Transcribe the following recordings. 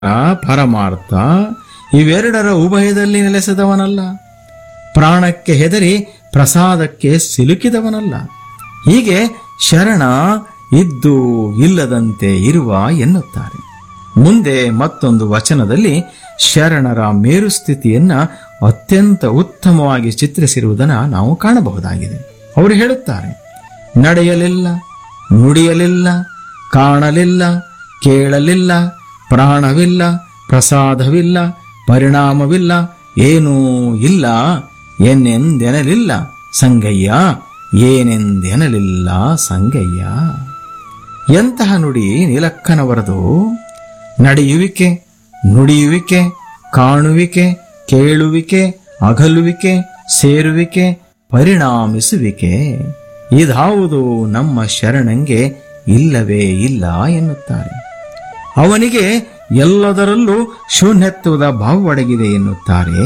ಆ ಪರಮಾರ್ಥ ಇವೆರಡರ ಉಭಯದಲ್ಲಿ ನೆಲೆಸಿದವನಲ್ಲ ಪ್ರಾಣಕ್ಕೆ ಹೆದರಿ ಪ್ರಸಾದಕ್ಕೆ ಸಿಲುಕಿದವನಲ್ಲ ಹೀಗೆ ಶರಣ ಇದ್ದು ಇಲ್ಲದಂತೆ ಇರುವ ಎನ್ನುತ್ತಾರೆ ಮುಂದೆ ಮತ್ತೊಂದು ವಚನದಲ್ಲಿ ಶರಣರ ಮೇರುಸ್ಥಿತಿಯನ್ನ ಅತ್ಯಂತ ಉತ್ತಮವಾಗಿ ಚಿತ್ರಿಸಿರುವುದನ್ನು ನಾವು ಕಾಣಬಹುದಾಗಿದೆ ಅವರು ಹೇಳುತ್ತಾರೆ ನಡೆಯಲಿಲ್ಲ ನುಡಿಯಲಿಲ್ಲ ಕಾಣಲಿಲ್ಲ ಕೇಳಲಿಲ್ಲ ಪ್ರಾಣವಿಲ್ಲ ಪ್ರಸಾದವಿಲ್ಲ ಪರಿಣಾಮವಿಲ್ಲ ಏನೂ ಇಲ್ಲ ಏನೆಂದೆನಲಿಲ್ಲ ಸಂಗಯ್ಯ ಏನೆಂದೆನಲಿಲ್ಲ ಸಂಗಯ್ಯ ಎಂತಹ ನುಡಿ ನೀಲಕ್ಕನವರದು ನಡೆಯುವಿಕೆ ನುಡಿಯುವಿಕೆ ಕಾಣುವಿಕೆ ಕೇಳುವಿಕೆ ಅಗಲುವಿಕೆ ಸೇರುವಿಕೆ ಪರಿಣಾಮಿಸುವಿಕೆ ಇದಾವುದು ನಮ್ಮ ಶರಣಂಗೆ ಇಲ್ಲವೇ ಇಲ್ಲ ಎನ್ನುತ್ತಾರೆ ಅವನಿಗೆ ಎಲ್ಲದರಲ್ಲೂ ಶೂನ್ಯತ್ವದ ಭಾವೊಡಗಿದೆ ಎನ್ನುತ್ತಾರೆ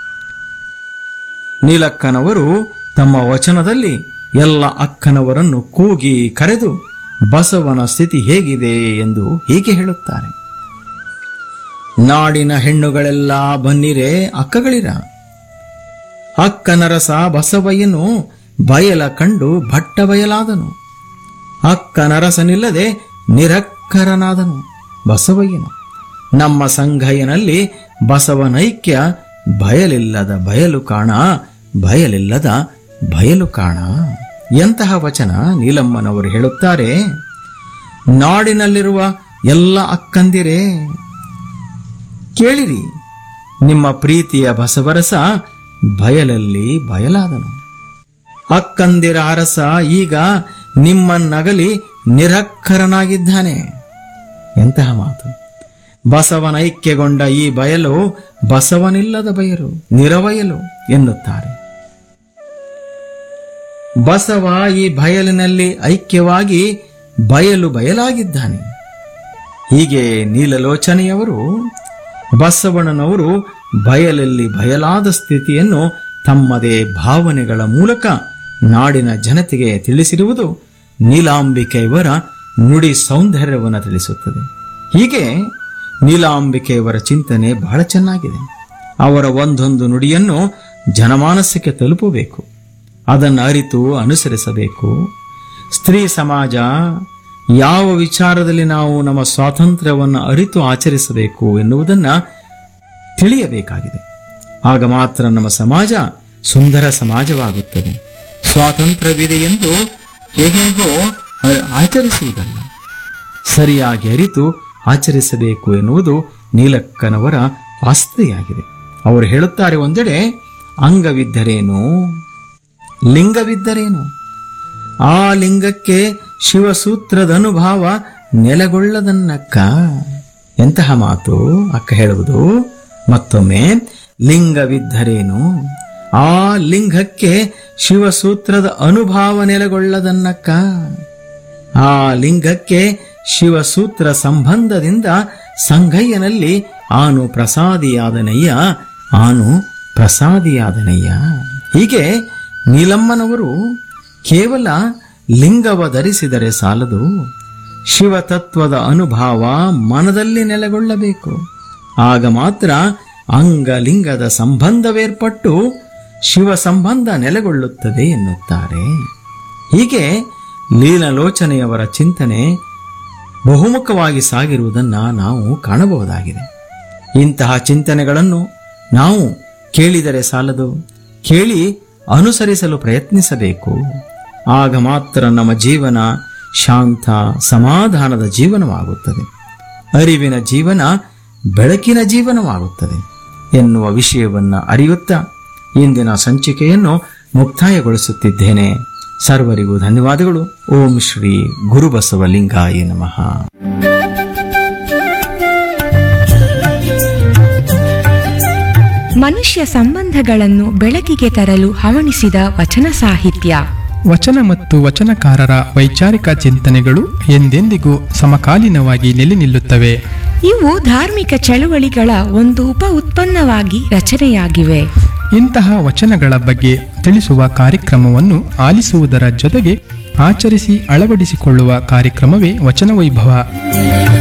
ನೀಲಕ್ಕನವರು ತಮ್ಮ ವಚನದಲ್ಲಿ ಎಲ್ಲ ಅಕ್ಕನವರನ್ನು ಕೂಗಿ ಕರೆದು ಬಸವನ ಸ್ಥಿತಿ ಹೇಗಿದೆ ಎಂದು ಹೀಗೆ ಹೇಳುತ್ತಾರೆ ನಾಡಿನ ಹೆಣ್ಣುಗಳೆಲ್ಲ ಬನ್ನಿರೆ ಅಕ್ಕಗಳಿರ ಅಕ್ಕನರಸ ಬಸವಯ್ಯನು ಬಯಲ ಕಂಡು ಭಟ್ಟ ಬಯಲಾದನು ಅಕ್ಕನರಸನಿಲ್ಲದೆ ನಿರಕ್ಕರನಾದನು ಬಸವಯ್ಯನು ನಮ್ಮ ಸಂಘಯ್ಯನಲ್ಲಿ ಬಸವನೈಕ್ಯ ಬಯಲಿಲ್ಲದ ಬಯಲು ಕಾಣ ಬಯಲಿಲ್ಲದ ಬಯಲು ಕಾಣ ಎಂತಹ ವಚನ ನೀಲಮ್ಮನವರು ಹೇಳುತ್ತಾರೆ ನಾಡಿನಲ್ಲಿರುವ ಎಲ್ಲ ಅಕ್ಕಂದಿರೇ ಕೇಳಿರಿ ನಿಮ್ಮ ಪ್ರೀತಿಯ ಬಸವರಸ ಬಯಲಲ್ಲಿ ಬಯಲಾದನು ಅಕ್ಕಂದಿರ ಅರಸ ಈಗ ನಿಮ್ಮನ್ನಗಲಿ ನಿರಕ್ಕರನಾಗಿದ್ದಾನೆ ಎಂತಹ ಮಾತು ಬಸವನೈಕ್ಯಗೊಂಡ ಈ ಬಯಲು ಬಸವನಿಲ್ಲದ ಬಯಲು ನಿರವಯಲು ಎನ್ನುತ್ತಾರೆ ಬಸವ ಈ ಬಯಲಿನಲ್ಲಿ ಐಕ್ಯವಾಗಿ ಬಯಲು ಬಯಲಾಗಿದ್ದಾನೆ ಹೀಗೆ ನೀಲಲೋಚನೆಯವರು ಬಸವಣ್ಣನವರು ಬಯಲಲ್ಲಿ ಬಯಲಾದ ಸ್ಥಿತಿಯನ್ನು ತಮ್ಮದೇ ಭಾವನೆಗಳ ಮೂಲಕ ನಾಡಿನ ಜನತೆಗೆ ತಿಳಿಸಿರುವುದು ನೀಲಾಂಬಿಕೆಯವರ ನುಡಿ ಸೌಂದರ್ಯವನ್ನು ತಿಳಿಸುತ್ತದೆ ಹೀಗೆ ನೀಲಾಂಬಿಕೆಯವರ ಚಿಂತನೆ ಬಹಳ ಚೆನ್ನಾಗಿದೆ ಅವರ ಒಂದೊಂದು ನುಡಿಯನ್ನು ಜನಮಾನಸಕ್ಕೆ ತಲುಪಬೇಕು ಅದನ್ನು ಅರಿತು ಅನುಸರಿಸಬೇಕು ಸ್ತ್ರೀ ಸಮಾಜ ಯಾವ ವಿಚಾರದಲ್ಲಿ ನಾವು ನಮ್ಮ ಸ್ವಾತಂತ್ರ್ಯವನ್ನು ಅರಿತು ಆಚರಿಸಬೇಕು ಎನ್ನುವುದನ್ನ ತಿಳಿಯಬೇಕಾಗಿದೆ ಆಗ ಮಾತ್ರ ನಮ್ಮ ಸಮಾಜ ಸುಂದರ ಸಮಾಜವಾಗುತ್ತದೆ ಸ್ವಾತಂತ್ರ್ಯವಿದೆ ಎಂದು ಹೇಗೇಗೋ ಅ- ಆಚರಿಸುವುದಲ್ಲ ಸರಿಯಾಗಿ ಅರಿತು ಆಚರಿಸಬೇಕು ಎನ್ನುವುದು ನೀಲಕ್ಕನವರ ವಾಸ್ತವಿಯಾಗಿದೆ ಅವರು ಹೇಳುತ್ತಾರೆ ಒಂದೆಡೆ ಅಂಗವಿದ್ದರೇನು ಲಿಂಗವಿದ್ದರೇನು ಆ ಲಿಂಗಕ್ಕೆ ಶಿವಸೂತ್ರದ ಅನುಭಾವ ನೆಲೆಗೊಳ್ಳದನ್ನಕ್ಕ ಎಂತಹ ಮಾತು ಅಕ್ಕ ಹೇಳುವುದು ಮತ್ತೊಮ್ಮೆ ಲಿಂಗವಿದ್ದರೇನು ಆ ಲಿಂಗಕ್ಕೆ ಶಿವಸೂತ್ರದ ಅನುಭಾವ ನೆಲೆಗೊಳ್ಳದನ್ನಕ್ಕ ಆ ಲಿಂಗಕ್ಕೆ ಶಿವಸೂತ್ರ ಸಂಬಂಧದಿಂದ ಸಂಗಯ್ಯನಲ್ಲಿ ಆನು ಪ್ರಸಾದಿಯಾದನಯ್ಯ ಆನು ಪ್ರಸಾದಿಯಾದನಯ್ಯ ಹೀಗೆ ನೀಲಮ್ಮನವರು ಕೇವಲ ಲಿಂಗವ ಧರಿಸಿದರೆ ಸಾಲದು ಶಿವತತ್ವದ ಅನುಭಾವ ಮನದಲ್ಲಿ ನೆಲೆಗೊಳ್ಳಬೇಕು ಆಗ ಮಾತ್ರ ಅಂಗಲಿಂಗದ ಸಂಬಂಧವೇರ್ಪಟ್ಟು ಶಿವ ಸಂಬಂಧ ನೆಲೆಗೊಳ್ಳುತ್ತದೆ ಎನ್ನುತ್ತಾರೆ ಹೀಗೆ ಲೀಲಲೋಚನೆಯವರ ಚಿಂತನೆ ಬಹುಮುಖವಾಗಿ ಸಾಗಿರುವುದನ್ನ ನಾವು ಕಾಣಬಹುದಾಗಿದೆ ಇಂತಹ ಚಿಂತನೆಗಳನ್ನು ನಾವು ಕೇಳಿದರೆ ಸಾಲದು ಕೇಳಿ ಅನುಸರಿಸಲು ಪ್ರಯತ್ನಿಸಬೇಕು ಆಗ ಮಾತ್ರ ನಮ್ಮ ಜೀವನ ಶಾಂತ ಸಮಾಧಾನದ ಜೀವನವಾಗುತ್ತದೆ ಅರಿವಿನ ಜೀವನ ಬೆಳಕಿನ ಜೀವನವಾಗುತ್ತದೆ ಎನ್ನುವ ವಿಷಯವನ್ನು ಅರಿಯುತ್ತಾ ಇಂದಿನ ಸಂಚಿಕೆಯನ್ನು ಮುಕ್ತಾಯಗೊಳಿಸುತ್ತಿದ್ದೇನೆ ಸರ್ವರಿಗೂ ಧನ್ಯವಾದಗಳು ಓಂ ಶ್ರೀ ಗುರುಬಸವಲಿಂಗಾಯ ನಮಃ ಮನುಷ್ಯ ಸಂಬಂಧಗಳನ್ನು ಬೆಳಕಿಗೆ ತರಲು ಹವಣಿಸಿದ ವಚನ ಸಾಹಿತ್ಯ ವಚನ ಮತ್ತು ವಚನಕಾರರ ವೈಚಾರಿಕ ಚಿಂತನೆಗಳು ಎಂದೆಂದಿಗೂ ಸಮಕಾಲೀನವಾಗಿ ನೆಲೆ ನಿಲ್ಲುತ್ತವೆ ಇವು ಧಾರ್ಮಿಕ ಚಳುವಳಿಗಳ ಒಂದು ಉಪ ಉತ್ಪನ್ನವಾಗಿ ರಚನೆಯಾಗಿವೆ ಇಂತಹ ವಚನಗಳ ಬಗ್ಗೆ ತಿಳಿಸುವ ಕಾರ್ಯಕ್ರಮವನ್ನು ಆಲಿಸುವುದರ ಜೊತೆಗೆ ಆಚರಿಸಿ ಅಳವಡಿಸಿಕೊಳ್ಳುವ ಕಾರ್ಯಕ್ರಮವೇ ವಚನ ವೈಭವ